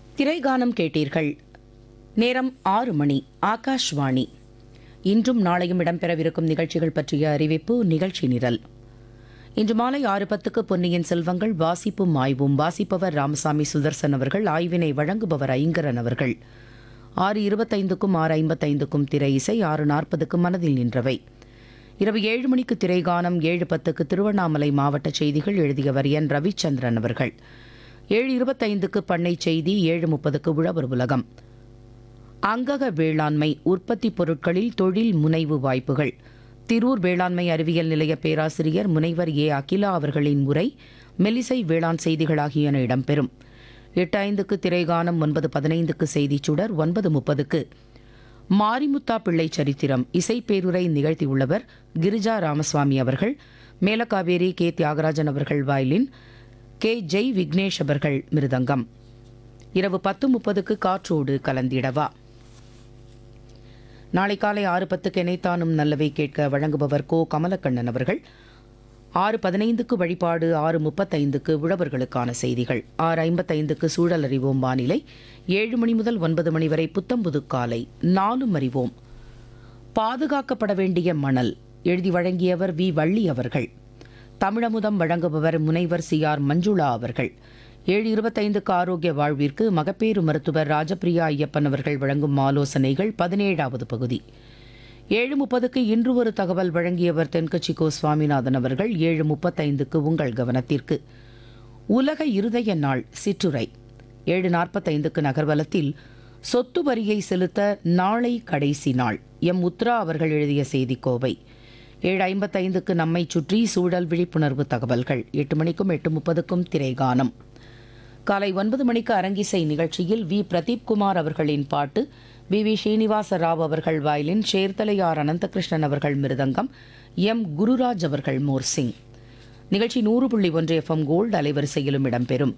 திரைகானம் கேட்டீர்கள் நேரம் ஆறு மணி ஆகாஷ்வாணி இன்றும் நாளையும் இடம்பெறவிருக்கும் நிகழ்ச்சிகள் பற்றிய அறிவிப்பு நிகழ்ச்சி நிரல் இன்று மாலை ஆறு பத்துக்கு பொன்னியின் செல்வங்கள் வாசிப்பும் ஆய்வும் வாசிப்பவர் ராமசாமி சுதர்சன் அவர்கள் ஆய்வினை வழங்குபவர் ஐங்கரன் அவர்கள் ஆறு இருபத்தைந்துக்கும் ஆறு ஐம்பத்தைந்துக்கும் திரை இசை ஆறு நாற்பதுக்கு மனதில் நின்றவை இரவு ஏழு மணிக்கு திரைகானம் ஏழு பத்துக்கு திருவண்ணாமலை மாவட்ட செய்திகள் எழுதியவர் என் ரவிச்சந்திரன் அவர்கள் ஏழு இருபத்தைந்துக்கு பண்ணை செய்தி ஏழு முப்பதுக்கு உழவர் உலகம் அங்கக வேளாண்மை உற்பத்தி பொருட்களில் தொழில் முனைவு வாய்ப்புகள் திரூர் வேளாண்மை அறிவியல் நிலைய பேராசிரியர் முனைவர் ஏ அகிலா அவர்களின் உரை மெலிசை வேளாண் செய்திகள் ஆகியன இடம்பெறும் எட்டு ஐந்துக்கு திரைகானம் ஒன்பது பதினைந்துக்கு செய்திச் சுடர் ஒன்பது முப்பதுக்கு மாரிமுத்தா பிள்ளை சரித்திரம் இசைப்பேருரை நிகழ்த்தியுள்ளவர் கிரிஜா ராமசுவாமி அவர்கள் மேலக்காவேரி கே தியாகராஜன் அவர்கள் வயலின் கே ஜெய் விக்னேஷ் அவர்கள் மிருதங்கம் இரவு பத்து முப்பதுக்கு காற்றோடு கலந்திடவா நாளை காலை ஆறு பத்துக்கு இணைத்தானும் நல்லவை கேட்க வழங்குபவர் கோ கமலக்கண்ணன் அவர்கள் ஆறு பதினைந்துக்கு வழிபாடு ஆறு முப்பத்தைந்துக்கு உழவர்களுக்கான செய்திகள் ஆறு ஐம்பத்தைந்துக்கு சூழல் அறிவோம் வானிலை ஏழு மணி முதல் ஒன்பது மணி வரை புத்தம்புது காலை நாலும் அறிவோம் பாதுகாக்கப்பட வேண்டிய மணல் எழுதி வழங்கியவர் வி வள்ளி அவர்கள் தமிழமுதம் வழங்குபவர் முனைவர் சி ஆர் மஞ்சுளா அவர்கள் ஏழு இருபத்தைந்துக்கு ஆரோக்கிய வாழ்விற்கு மகப்பேறு மருத்துவர் ராஜபிரியா ஐயப்பன் அவர்கள் வழங்கும் ஆலோசனைகள் பதினேழாவது பகுதி ஏழு முப்பதுக்கு இன்று ஒரு தகவல் வழங்கியவர் தென்கட்சி கோ சுவாமிநாதன் அவர்கள் ஏழு முப்பத்தைந்துக்கு உங்கள் கவனத்திற்கு உலக இருதய நாள் சிற்றுரை ஏழு நாற்பத்தைந்துக்கு நகர்வலத்தில் சொத்து வரியை செலுத்த நாளை கடைசி நாள் எம் உத்ரா அவர்கள் எழுதிய செய்திக்கோவை ஏழு ஐம்பத்தைந்துக்கு நம்மை சுற்றி சூழல் விழிப்புணர்வு தகவல்கள் எட்டு மணிக்கும் எட்டு முப்பதுக்கும் திரைகானம் காலை ஒன்பது மணிக்கு அரங்கிசை நிகழ்ச்சியில் வி பிரதீப் குமார் அவர்களின் பாட்டு வி வி ஸ்ரீனிவாச ராவ் அவர்கள் வயலின் சேர்த்தலையார் அனந்தகிருஷ்ணன் அவர்கள் மிருதங்கம் எம் குருராஜ் அவர்கள் மோர்சிங் நிகழ்ச்சி நூறு புள்ளி ஒன்று எஃப்எம் கோல்டு அலைவரிசையிலும் இடம்பெறும்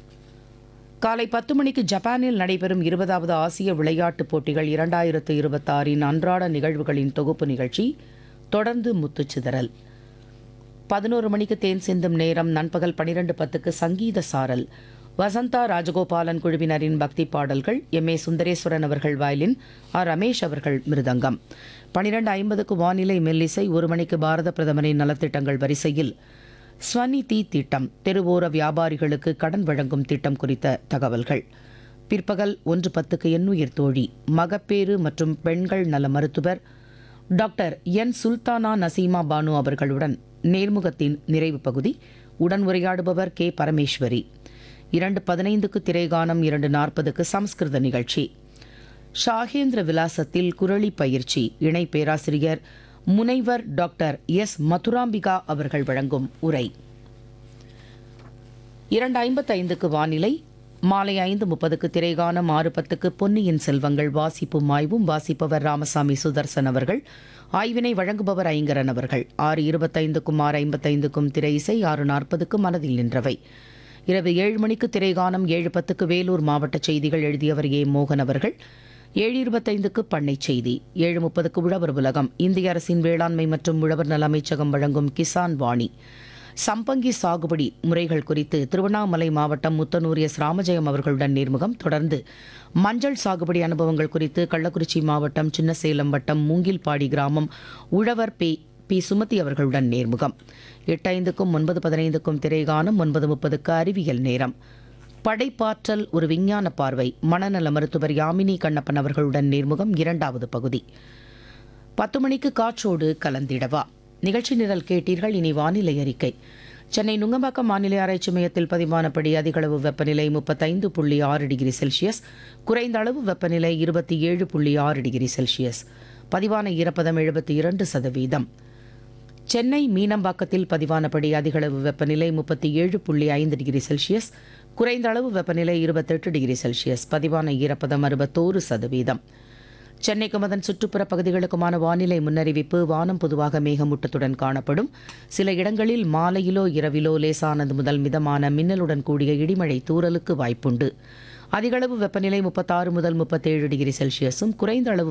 காலை பத்து மணிக்கு ஜப்பானில் நடைபெறும் இருபதாவது ஆசிய விளையாட்டுப் போட்டிகள் இரண்டாயிரத்து இருபத்தாறின் அன்றாட நிகழ்வுகளின் தொகுப்பு நிகழ்ச்சி தொடர்ந்து முத்துச்சிதறல் பதினோரு மணிக்கு தேன் சிந்தும் நேரம் நண்பகல் பனிரெண்டு பத்துக்கு சங்கீத சாரல் வசந்தா ராஜகோபாலன் குழுவினரின் பக்தி பாடல்கள் எம் ஏ சுந்தரேஸ்வரன் அவர்கள் வயலின் ஆர் ரமேஷ் அவர்கள் மிருதங்கம் பனிரெண்டு ஐம்பதுக்கு வானிலை மெல்லிசை ஒரு மணிக்கு பாரத பிரதமரின் நலத்திட்டங்கள் வரிசையில் ஸ்வநிதி திட்டம் தெருவோர வியாபாரிகளுக்கு கடன் வழங்கும் திட்டம் குறித்த தகவல்கள் பிற்பகல் ஒன்று பத்துக்கு எண்ணுயிர் தோழி மகப்பேறு மற்றும் பெண்கள் நல மருத்துவர் டாக்டர் என் சுல்தானா நசீமா பானு அவர்களுடன் நேர்முகத்தின் நிறைவு பகுதி உடன் உரையாடுபவர் கே பரமேஸ்வரி இரண்டு பதினைந்துக்கு திரைகானம் இரண்டு நாற்பதுக்கு சம்ஸ்கிருத நிகழ்ச்சி ஷாகேந்திர விலாசத்தில் குரளி பயிற்சி இணை பேராசிரியர் முனைவர் டாக்டர் எஸ் மதுராம்பிகா அவர்கள் வழங்கும் உரை இரண்டு ஐம்பத்தைந்துக்கு வானிலை மாலை ஐந்து முப்பதுக்கு திரைகானம் ஆறு பத்துக்கு பொன்னியின் செல்வங்கள் வாசிப்பும் ஆய்வும் வாசிப்பவர் ராமசாமி சுதர்சன் அவர்கள் ஆய்வினை வழங்குபவர் ஐங்கரன் அவர்கள் ஆறு இருபத்தைந்துக்கும் ஆறு ஐம்பத்தைந்துக்கும் திரை இசை ஆறு நாற்பதுக்கு மனதில் நின்றவை இரவு ஏழு மணிக்கு திரைகானம் ஏழு பத்துக்கு வேலூர் மாவட்ட செய்திகள் எழுதியவர் ஏ மோகன் அவர்கள் ஏழு இருபத்தைந்துக்கு பண்ணை செய்தி ஏழு முப்பதுக்கு உழவர் உலகம் இந்திய அரசின் வேளாண்மை மற்றும் உழவர் நல அமைச்சகம் வழங்கும் கிசான் வாணி சம்பங்கி சாகுபடி முறைகள் குறித்து திருவண்ணாமலை மாவட்டம் முத்தனூர் எஸ் ராமஜெயம் அவர்களுடன் நேர்முகம் தொடர்ந்து மஞ்சள் சாகுபடி அனுபவங்கள் குறித்து கள்ளக்குறிச்சி மாவட்டம் சின்னசேலம் வட்டம் மூங்கில்பாடி கிராமம் உழவர் பே பி சுமதி அவர்களுடன் நேர்முகம் எட்டு ஐந்துக்கும் ஒன்பது பதினைந்துக்கும் திரைகானம் ஒன்பது முப்பதுக்கு அறிவியல் நேரம் படைப்பாற்றல் ஒரு விஞ்ஞான பார்வை மனநல மருத்துவர் யாமினி கண்ணப்பன் அவர்களுடன் நேர்முகம் இரண்டாவது பகுதி பத்து மணிக்கு காற்றோடு கலந்திடவா நிகழ்ச்சி நிரல் கேட்டீர்கள் இனி வானிலை அறிக்கை சென்னை நுங்கம்பாக்கம் வானிலை ஆராய்ச்சி மையத்தில் பதிவானபடி அதிகளவு வெப்பநிலை முப்பத்தைந்து புள்ளி ஆறு டிகிரி செல்சியஸ் குறைந்த அளவு வெப்பநிலை இருபத்தி ஏழு புள்ளி ஆறு டிகிரி செல்சியஸ் பதிவான ஈரப்பதம் எழுபத்தி இரண்டு சதவீதம் சென்னை மீனம்பாக்கத்தில் பதிவானபடி அதிகளவு வெப்பநிலை முப்பத்தி ஏழு புள்ளி ஐந்து டிகிரி செல்சியஸ் குறைந்த அளவு வெப்பநிலை இருபத்தெட்டு டிகிரி செல்சியஸ் பதிவான ஈரப்பதம் அறுபத்தோரு சதவீதம் சென்னைக்கும் அதன் சுற்றுப்புற பகுதிகளுக்குமான வானிலை முன்னறிவிப்பு வானம் பொதுவாக மேகமூட்டத்துடன் காணப்படும் சில இடங்களில் மாலையிலோ இரவிலோ லேசானது முதல் மிதமான மின்னலுடன் கூடிய இடிமழை தூறலுக்கு வாய்ப்புண்டு அதிகளவு வெப்பநிலை முப்பத்தாறு முதல் முப்பத்தேழு டிகிரி செல்சியஸும் குறைந்த அளவு